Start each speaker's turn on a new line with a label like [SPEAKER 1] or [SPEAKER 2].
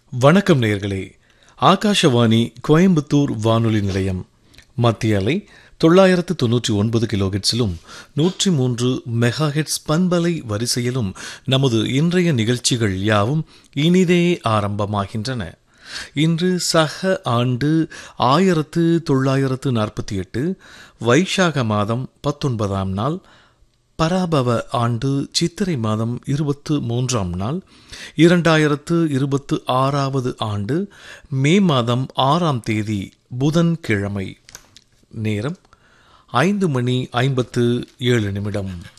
[SPEAKER 1] வணக்கம் நேயர்களே ஆகாஷவாணி கோயம்புத்தூர் வானொலி நிலையம் மத்திய அலை தொள்ளாயிரத்து தொன்னூற்றி ஒன்பது கிலோஹெட்ஸிலும் நூற்றி மூன்று மெகாஹெட்ஸ் பண்பலை வரிசையிலும் நமது இன்றைய நிகழ்ச்சிகள் யாவும் இனிதே ஆரம்பமாகின்றன இன்று சக ஆண்டு ஆயிரத்து தொள்ளாயிரத்து நாற்பத்தி எட்டு வைஷாக மாதம் பத்தொன்பதாம் நாள் பராபவ ஆண்டு சித்திரை மாதம் இருபத்து மூன்றாம் நாள் இரண்டாயிரத்து இருபத்து ஆறாவது ஆண்டு மே மாதம் ஆறாம் தேதி புதன்கிழமை நேரம் ஐந்து மணி ஐம்பத்து ஏழு நிமிடம்